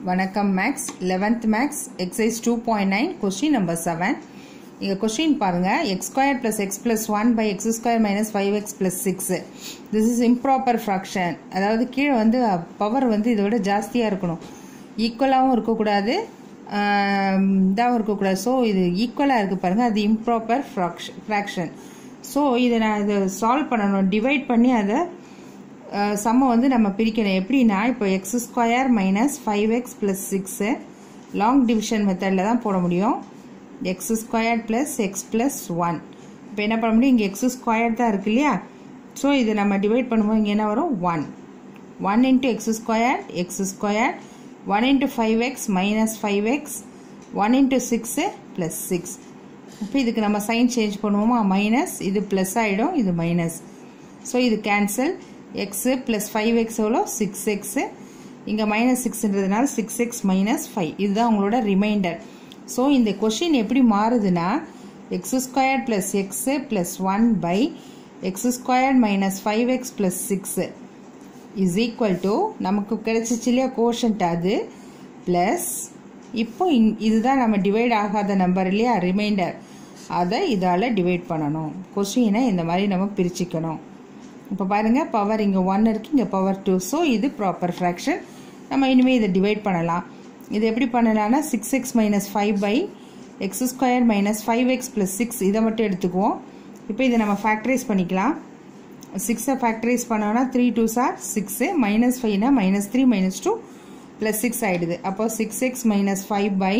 வணக்கம் maths eleventh maths exercise two point nine question number seven இங்கே question பாருங்க x square plus x plus one by x square minus five x plus six this is improper fraction அதாவது கீழே வந்து power வந்து இதை விட ஜாஸ்தியாக இருக்கணும் ஈக்குவலாகவும் இருக்கக்கூடாது இதாகவும் இருக்கக்கூடாது ஸோ இது ஈக்குவலாக இருக்குது பாருங்கள் அது இம்ப்ராப்பர் ஃப்ராக்ஷன் ஃப்ராக்ஷன் ஸோ இதை நான் இதை சால்வ் பண்ணணும் டிவைட் பண்ணி அதை சம்மை வந்து நம்ம பிரிக்கணும் எப்படின்னா இப்போ x square minus five x plus six long division மெத்தடில் தான் போட முடியும் x square plus x plus one இப்போ என்ன பண்ண முடியும் இங்கே எக்ஸ் ஸ்கொயர் தான் இருக்கு இல்லையா ஸோ இது நம்ம டிவைட் பண்ணும்போது இங்கே என்ன வரும் one one into x square x square one into five x minus five x one into six plus six இப்போ இதுக்கு நம்ம சைன் சேஞ்ச் பண்ணுவோமா மைனஸ் இது ப்ளஸ் ஆகிடும் இது மைனஸ் ஸோ இது cancel x plus five x எவ்வளோ சிக்ஸ் எக்ஸு இங்கே மைனஸ் சிக்ஸ்ன்றதுனால சிக்ஸ் எக்ஸ் மைனஸ் ஃபைவ் இதுதான் உங்களோட ரிமைண்டர் ஸோ இந்த கொஷின் எப்படி மாறுதுன்னா x square plus x plus one by x square minus five x plus six is equal to நமக்கு கிடைச்சிச்சு இல்லையா கோஷன்ட் அது ப்ளஸ் இப்போ இங் இதுதான் நம்ம டிவைட் ஆகாத நம்பர் இல்லையா ரிமைண்டர் அதை இதால் டிவைட் பண்ணணும் கொஷினை இந்த மாதிரி நம்ம பிரிச்சுக்கணும் இப்போ பாருங்கள் பவர் இங்கே ஒன் இருக்குது இங்கே பவர் டூ ஸோ இது ப்ராப்பர் ஃப்ராக்ஷன் நம்ம இனிமேல் இதை டிவைட் பண்ணலாம் இது எப்படி பண்ணலாம்னா six x minus five by x square minus five x plus six இதை மட்டும் எடுத்துக்குவோம் இப்போ இதை நம்ம ஃபேக்டரைஸ் பண்ணிக்கலாம் சிக்ஸை ஃபேக்டரைஸ் பண்ணோன்னா three twos are six minus ஃபைவ்னா minus three minus two plus six ஆகிடுது அப்போ six x minus five by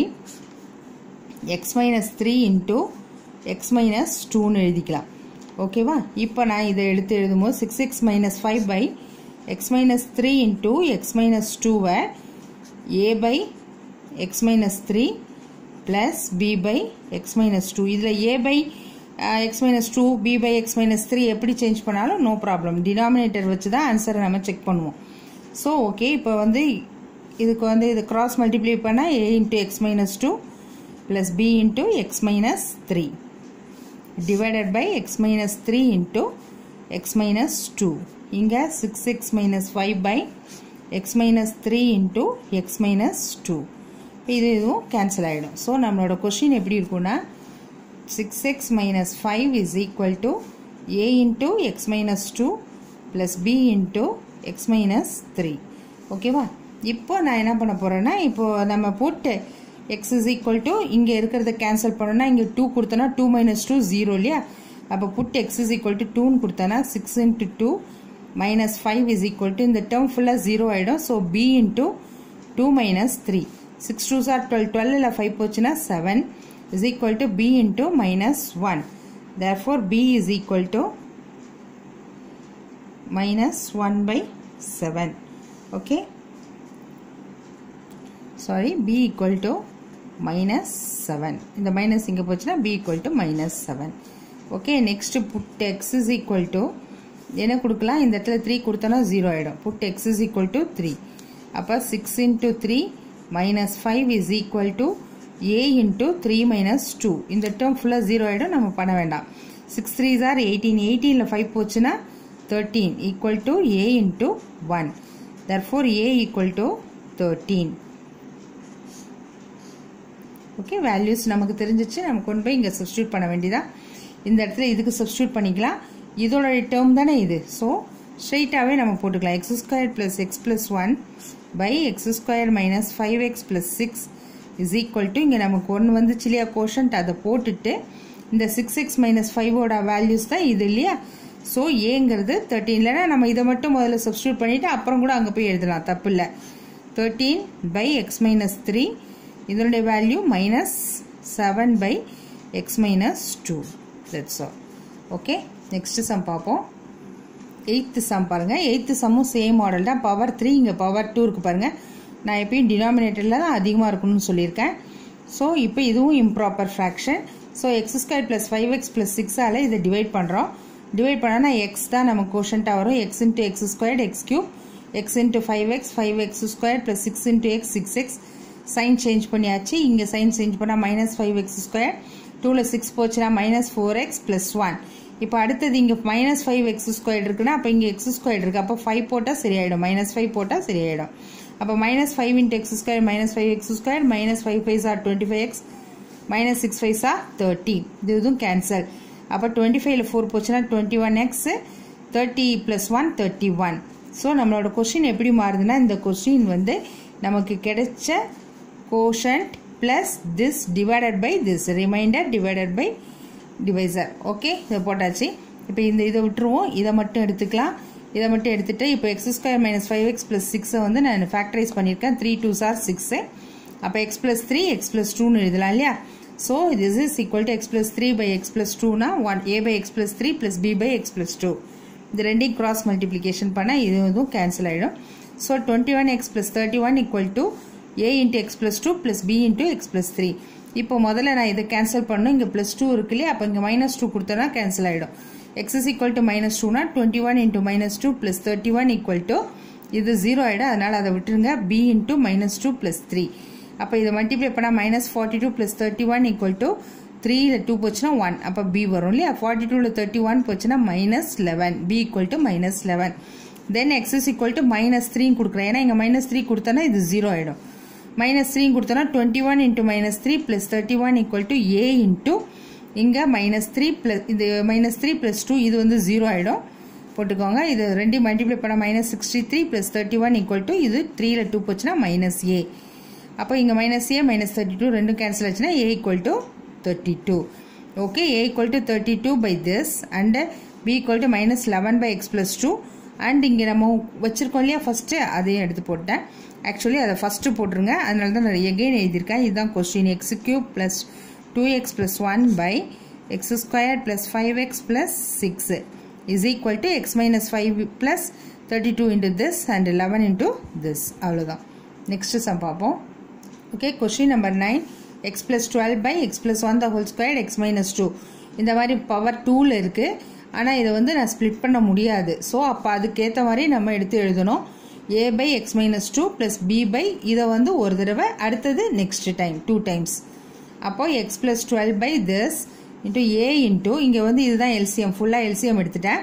x minus three into x minus டூன்னு எழுதிக்கலாம் ஓகேவா இப்போ நான் இதை எடுத்து எழுதும்போது six x minus five by x minus three into x minus டூவை A by x minus three plus B by x minus two இதில் A by x minus two B by x minus three எப்படி change பண்ணாலும் no problem denominator வச்சு தான் ஆன்சரை நம்ம check பண்ணுவோம் so okay இப்போ வந்து இதுக்கு வந்து இது கிராஸ் மல்டிப்ளை பண்ணால் A into x minus two plus B into x minus three divided by x minus 3 into x minus 2 இங்க 6x minus 5 by x minus 3 into x minus 2 இது இதுவும் கேன்சல் ஆகிடும் ஸோ நம்மளோட கொஷின் எப்படி இருக்கும்னா six x minus five is equal to A into x minus two plus B into x minus three ஓகேவா இப்போ நான் என்ன பண்ண போகிறேன்னா இப்போது நம்ம போட்டு எக்ஸ் இஸ் ஈக்குவல் டு இங்கே இருக்கிறத கேன்சல் பண்ணோன்னா இங்கே டூ கொடுத்தோன்னா டூ மைனஸ் டூ ஜீரோ இல்லையா அப்போ put x is equal to டூன்னு கொடுத்தோன்னா six into two minus five is equal to இந்த டேர்ம் ஃபுல்லாக ஜீரோ ஆகிடும் so B into two minus three six twos are twelve டுவெல்லில் ஃபைவ் போச்சுன்னா seven is equal to B into minus one therefore B is equal to minus one by seven okay sorry B equal to minus seven இந்த minus இங்கே போச்சுன்னா B equal to minus seven okay next put x is equal to என்ன கொடுக்கலாம் இந்த இடத்துல three கொடுத்தோன்னா zero ஆகிடும் put x is equal to three அப்போ six into three minus five is equal to A into three minus two இந்த term ஃபுல்லாக zero ஆகிடும் நம்ம பண்ண வேண்டாம் சிக்ஸ் த்ரீ சார் எயிட்டீன் எயிட்டீனில் ஃபைவ் போச்சுன்னா thirteen equal to A into one therefore A equal to thirteen okay values நமக்கு தெரிஞ்சிச்சு நம்ம கொண்டு போய் இங்கே சப்ஸ்டியூட் பண்ண வேண்டியதா இந்த இடத்துல இதுக்கு சப்ஸ்டியூட் பண்ணிக்கலாம் இதோட டேர்ம் தானே இது ஸோ ஸ்ட்ரெயிட்டாகவே நம்ம போட்டுக்கலாம் x square plus x plus one by x square minus five x plus six is equal to இங்கே நமக்கு ஒன்று வந்துச்சு இல்லையா கோஷன்ட் அதை போட்டுட்டு இந்த சிக்ஸ் எக்ஸ் மைனஸ் ஃபைவோட வேல்யூஸ் தான் இது இல்லையா ஸோ ஏங்கிறது தேர்ட்டீன் இல்லைனா நம்ம இதை மட்டும் முதல்ல சப்ஸ்டியூட் பண்ணிவிட்டு அப்புறம் கூட அங்கே போய் எழுதலாம் தப்பு இல்லை thirteen by x minus three இதனுடைய value minus seven by x minus two that's all okay next sum பார்ப்போம் எயித்து சம் பாருங்கள் எயித்து சம்மும் சேம் மாடல் தான் பவர் த்ரீ இங்கே பவர் டூ இருக்குது பாருங்கள் நான் எப்பயும் டினாமினேட்டரில் தான் அதிகமாக இருக்கணும்னு சொல்லியிருக்கேன் ஸோ இப்போ இதுவும் improper fraction so x square plus five x plus சிக்ஸால் இதை டிவைட் பண்ணுறோம் டிவைட் பண்ணால் எக்ஸ் தான் நமக்கு கோஷன்ட்டாக வரும் x into x square x cube x into five x five x square plus six into x six x sign change பண்ணியாச்சு இங்கே சைன் சேஞ்ச் பண்ணால் மைனஸ் ஃபைவ் எக்ஸ் ஸ்கொயர் டூவில் சிக்ஸ் போச்சுன்னா minus four x plus one இப்போ அடுத்தது இங்கே minus five x square இருக்குன்னா அப்போ இங்கே எக்ஸ் ஸ்கொயர் இருக்குது அப்போ ஃபைவ் போட்டால் சரியாயிடும் மைனஸ் ஃபைவ் போட்டால் சரியாயிடும் அப்போ minus five into x square minus five x square minus five five are twenty five x minus six five are thirty இது இதுவும் கேன்சல் அப்போ டுவெண்ட்டி ஃபைவ்ல ஃபோர் போச்சுன்னா twenty one x thirty plus one thirty one so நம்மளோட question எப்படி மாறுதுன்னா இந்த question வந்து நமக்கு கிடைச்ச quotient plus this divided by this reminder divided by divisor okay இதை போட்டாச்சு இப்போ இந்த இதை விட்டுருவோம் இதை மட்டும் எடுத்துக்கலாம் இதை மட்டும் எடுத்துட்டு இப்போ x square minus five x plus சிக்ஸை வந்து நான் ஃபேக்டரைஸ் பண்ணியிருக்கேன் த்ரீ டூ சார் சிக்ஸு அப்போ x plus three x plus டூன்னு எழுதலாம் இல்லையா so this is equal to x plus three by x plus டூனா one A by x plus three plus B by x plus two இது ரெண்டையும் cross multiplication பண்ணால் இது இதுவும் கேன்சல் ஆகிடும் so twenty one x plus thirty one equal to A into x plus two plus B into x plus three இப்போ முதல்ல நான் இதை கேன்சல் பண்ணணும் இங்கே ப்ளஸ் டூ இருக்கு இல்லையா அப்போ இங்கே மைனஸ் டூ கொடுத்தனா கேன்சல் ஆகிடும் x is equal to minus டூனா twenty one into minus two plus thirty one equal to இது ஜீரோ ஆகிடும் அதனால் அதை விட்டுருங்க B into minus two plus three அப்போ இதை மல்டிப்ளை பண்ணால் minus forty two plus thirty one equal to த்ரீல டூ போச்சுன்னா ஒன் அப்போ பி வரும் இல்லையா ஃபார்ட்டி டூவில் தேர்ட்டி ஒன் போச்சுன்னா minus eleven B equal to minus eleven then X is equal to minus three கொடுக்குறேன் ஏன்னா இங்கே மைனஸ் த்ரீ கொடுத்தனா இது ஜீரோ ஆகிடும் மைனஸ் த்ரீ கொடுத்தோன்னா twenty one into minus three plus thirty one equal to A into இங்கே minus three plus இது minus three plus two இது வந்து ஜீரோ ஆகிடும் போட்டுக்கோங்க இது ரெண்டையும் மல்டிப்ளை பண்ண minus sixty three plus thirty one equal to இது த்ரீல டூ போச்சுன்னா மைனஸ் ஏ அப்போ இங்கே minus A minus thirty two ரெண்டும் கேன்சல் ஆச்சுன்னா A equal to thirty two okay A equal to thirty two by this and B equal to minus eleven by x plus two and இங்கே நம்ம வச்சுருக்கோம் இல்லையா first அதையும் எடுத்து போட்டேன் actually அதை ஃபஸ்ட்டு போட்டுருங்க அதனால தான் நான் எகெயின் எழுதியிருக்கேன் இதுதான் question x cube plus two x plus one by x square plus five x plus six is equal to x minus five plus thirty two into this and eleven into this அவ்வளோதான் next sum பார்ப்போம் okay question number nine x plus twelve by x plus one the whole square x minus two இந்த மாதிரி power டூவில் இருக்குது ஆனால் இதை வந்து நான் ஸ்ப்ளிட் பண்ண முடியாது ஸோ அப்போ அதுக்கேற்ற மாதிரி நம்ம எடுத்து எழுதணும் A by x minus two plus B by இதை வந்து ஒரு தடவை அடுத்தது நெக்ஸ்ட் டைம் டூ டைம்ஸ் அப்போ x plus twelve by this into A into இங்கே வந்து இதுதான் எல்சிஎம் ஃபுல்லாக எல்சிஎம் எடுத்துட்டேன்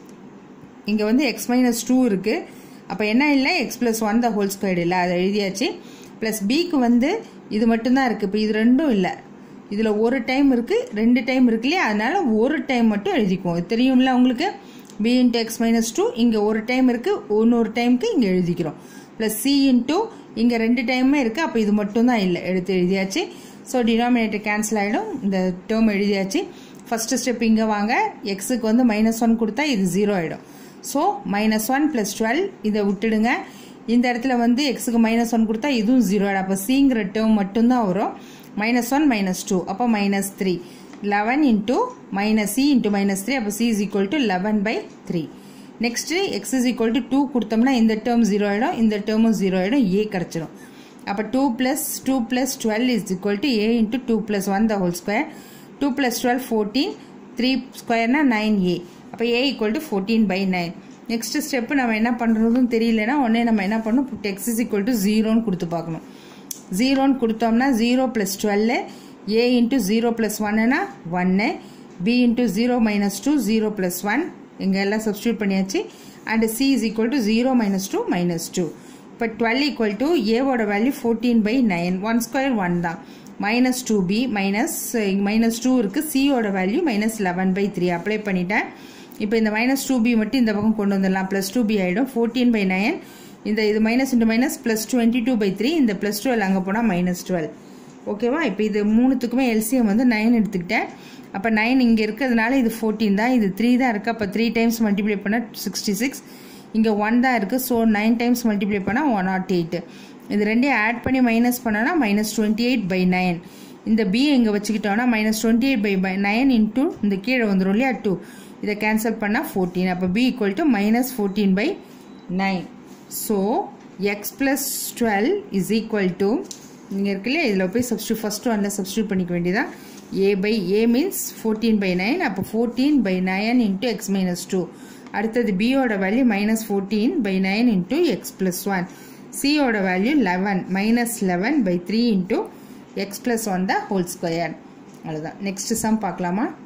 இங்கே வந்து எக்ஸ் மைனஸ் டூ இருக்குது அப்போ என்ன இல்லை x plus one the whole square இல்லை அதை எழுதியாச்சு ப்ளஸ் பிக்கு வந்து இது மட்டும்தான் இருக்குது இப்போ இது ரெண்டும் இல்லை இதில் ஒரு டைம் இருக்குது ரெண்டு டைம் இருக்கு இல்லையா அதனால ஒரு டைம் மட்டும் எழுதிக்குவோம் இது தெரியும்ல உங்களுக்கு B into x minus two இங்கே ஒரு டைம் இருக்குது இன்னொரு டைமுக்கு இங்கே எழுதிக்கிறோம் ப்ளஸ் சி இன்ட்டு இங்கே ரெண்டு டைமே இருக்குது அப்போ இது மட்டும்தான் இல்லை எடுத்து எழுதியாச்சு ஸோ டினாமினேட்டர் கேன்சல் ஆகிடும் இந்த டேர்ம் எழுதியாச்சு ஃபஸ்ட்டு ஸ்டெப் இங்கே வாங்க எக்ஸுக்கு வந்து மைனஸ் ஒன் கொடுத்தா இது ஜீரோ ஆகிடும் so minus one plus twelve இதை விட்டுடுங்க இந்த இடத்துல வந்து எக்ஸுக்கு மைனஸ் ஒன் கொடுத்தா இதுவும் ஜீரோ ஆகிடும் அப்போ சிங்கிற டேர்ம் மட்டும்தான் வரும் மைனஸ் ஒன் மைனஸ் டூ அப்போ minus three eleven into minus C into minus three அப்போ C is equal to eleven by three next x is equal to two கொடுத்தோம்னா இந்த டேர்ம் ஜீரோ ஆகிடும் இந்த டேர்மும் ஜீரோ ஆகிடும் ஏ கிடச்சிடும் அப்போ two plus two plus twelve is equal to A into two plus one the whole square two plus twelve fourteen three ஸ்கொயர்னா nine A அப்போ A equal to fourteen by nine next step நம்ம என்ன பண்ணுறதும் தெரியலனா உடனே நம்ம என்ன பண்ணணும் எக்ஸ் இஸ் ஈக்குவல் டு ஜீரோன்னு கொடுத்து பார்க்கணும் ஜீரோன்னு கொடுத்தோம்னா zero plus twelve A into zero plus ஒன்னுனா ஒன்று B into zero minus two zero plus one இங்கே எல்லாம் சப்ஸ்டியூட் பண்ணியாச்சு and C is equal to zero minus two minus two இப்போ டுவெல் ஈக்குவல் டு ஏவோட value fourteen by nine one square one தான் minus two B minus minus two இருக்குது சியோட value minus eleven by three apply பண்ணிட்டேன் இப்போ இந்த minus two B மட்டும் இந்த பக்கம் கொண்டு வந்துடலாம் ப்ளஸ் டூ பி ஆகிடும் ஃபோர்டீன் பை நைன் இந்த இது minus into minus plus twenty two by three இந்த ப்ளஸ் டுவெல் அங்கே போனால் மைனஸ் டுவெல் ஓகேவா இப்போ இது மூணுத்துக்குமே எல்சிஎம் வந்து நைன் எடுத்துக்கிட்டேன் அப்போ நைன் இங்கே இருக்கிறதுனால இது ஃபோர்டீன் தான் இது த்ரீ தான் இருக்குது அப்போ த்ரீ டைம்ஸ் மல்டிப்ளை பண்ணால் சிக்ஸ்டி சிக்ஸ் இங்கே ஒன் தான் இருக்குது ஸோ நைன் டைம்ஸ் மல்டிப்ளை பண்ணால் ஒன் நாட் எயிட் இது ரெண்டையும் ஆட் பண்ணி மைனஸ் பண்ணோன்னா minus twenty eight by nine இந்த பி இங்கே வச்சுக்கிட்டோன்னா minus twenty eight by by nine into இந்த கீழே வந்துடும் இல்லையா டூ இதை கேன்சல் பண்ணால் ஃபோர்டீன் அப்போ B equal to minus fourteen by nine so x plus twelve is equal to இங்கே இருக்கு இல்லையா இதில் போய் சப்ஸ்டியூட் ஃபஸ்ட்டு ஒன்ல சப்ஸ்டியூட் பண்ணிக்க வேண்டியதான் A by A means fourteen by nine அப்போ fourteen by nine into x minus two அடுத்தது பியோட value minus fourteen by nine into x plus one சியோட value eleven minus eleven by three into x plus one the whole square அவ்வளோதான் next sum பார்க்கலாமா